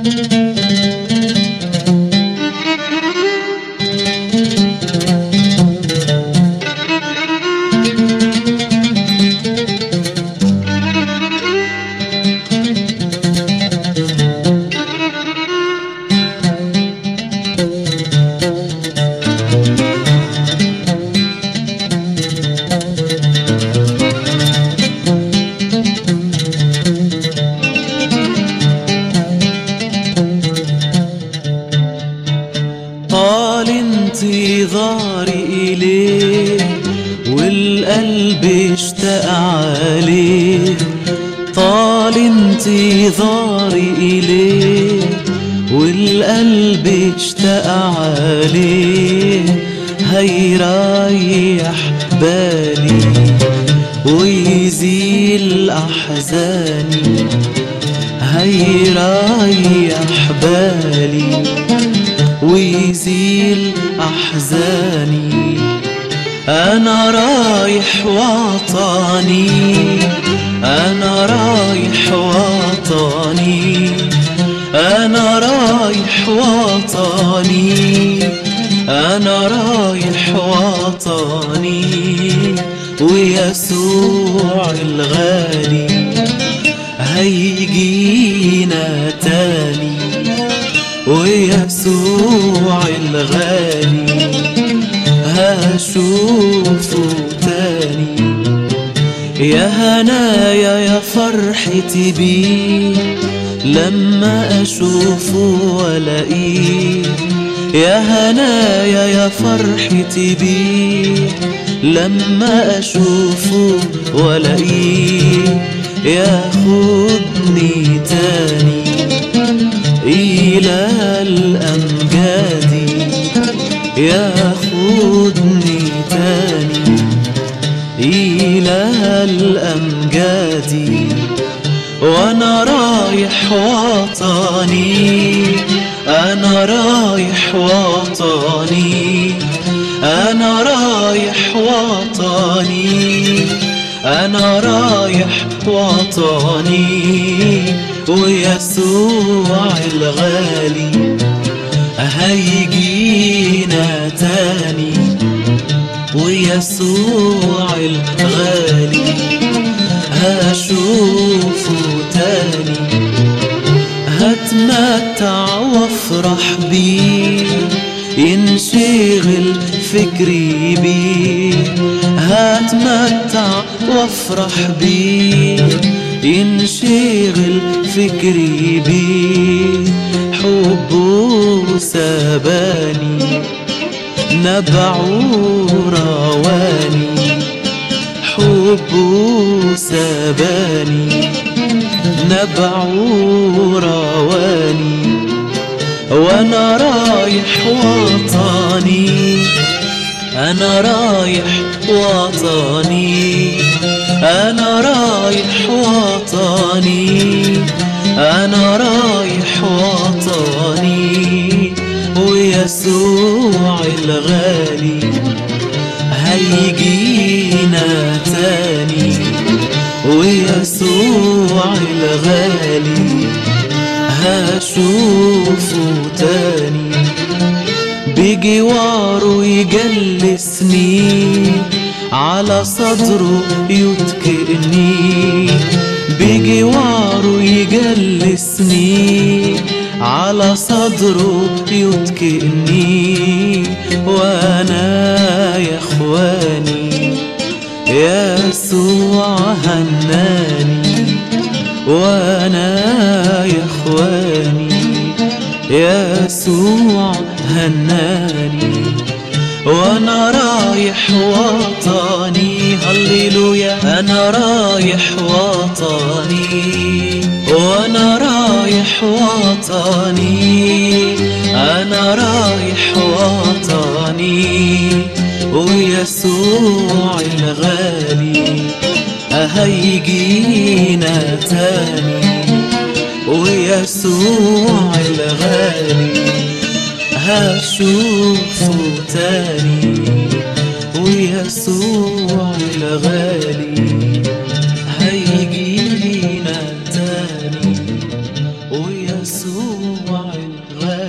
طال انتظاري إليه والقلب اشتاق عليه طال انتظاري إليه والقلب اشتاق عليه هيريح بالي ويزيل أحزاني هيريح بالي ويزيل أحزاني أنا رايح وطني أنا رايح وطني أنا رايح وطني أنا رايح وطني ويسوع الغالي هيجينا تاني ويسوع الغالي هشوفه تاني يا هنايا يا فرحتي بيه لما أشوفه ولاقيه يا هنايا يا فرحتي بيه لما أشوفه ولاقيه ياخدني تاني إلى الأمجاد ياخدني تاني إلى الأمجاد وأنا رايح وطني أنا رايح وطني أنا رايح وطني أنا رايح وطني ويسوع الغالي هيجينا تاني ويسوع الغالي هشوفه تاني هتمتع وافرح بيه ينشغل فكري بيه هتمتع وافرح بيه ينشغل فكري بيه حبه سباني نبعه رواني حبه سباني نبعه رواني وانا رايح وطني انا رايح وطني انا رايح وطني انا رايح وطني ويسوع الغالي هيجينا تاني ويسوع الغالي هشوفه تاني بجواره يجلسني على صدره يتكئني بجواره يجلسني على صدره يتكئني وانا يا اخواني يسوع هناني وانا يا اخواني يسوع هناني وانا رايح وطني هللويا انا رايح وطني وانا رايح وطني انا رايح وطني ويسوع الغالي هيجينا تاني ويسوع الغالي هشوفه تاني ويسوع الغالي هيجينا تاني ويسوع يسوع الغالي